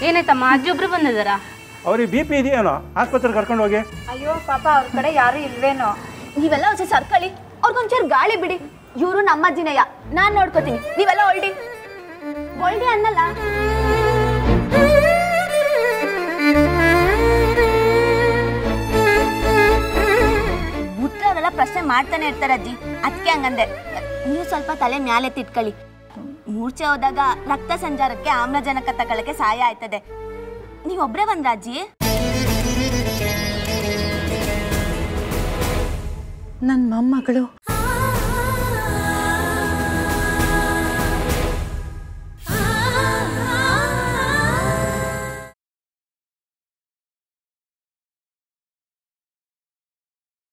ಏನಾಯ್ತಮ್ಮ ಅಜ್ಜಿ ಒಬ್ರು ಬಂದಿದ್ದಾರಾ ಅವ್ರಿಗೆ ಬಿ ಪಿ ಇದೆಯೇನೋ ಆಸ್ಪತ್ರೆಗೆ ಕರ್ಕೊಂಡು ಹೋಗಿ ಅಯ್ಯೋ ಪಾಪ ಅವ್ರ ಕಡೆ ಯಾರು ಇಲ್ವೇನೋ ನೀವೆಲ್ಲ ಒಂದ್ಸಲ ಸರ್ಕಳಿ ಅವ್ರಿಗೊಂಚೂರು ಗಾಳಿ ಬಿಡಿ ಇವರು ನಮ್ಮ ಅಜ್ಜಿನಯ್ಯ ನಾನ್ ನೋಡ್ಕೋತೀನಿ ನೀವೆಲ್ಲ ಹೊಲ್ಡಿ ಹೊಲ್ಡಿ ಅನ್ನಲ್ಲ ಮುಟ್ರವರೆಲ್ಲ ಪ್ರಶ್ನೆ ಮಾಡ್ತಾನೆ ಇರ್ತಾರೆ ಅಜ್ಜಿ ಅದಕ್ಕೆ ಹಂಗಂದೆ ನೀವು ಸ್ವಲ್ಪ ತಲೆ ಮ್ಯಾಲೆ ತಿಟ್ಕೊಳ್ಳಿ ಮೂರ್ಛೆ ಹೋದಾಗ ರಕ್ತ ಸಂಚಾರಕ್ಕೆ ಆಮ್ಲಜನಕ ತಗೊಳ್ಳಕ್ಕೆ ಸಹಾಯ ಆಯ್ತದೆ ನೀವೊಬ್ರೇ ಬಂದ್ರ ಅಜ್ಜಿ ನನ್ನ ಮೊಮ್ಮಗಳು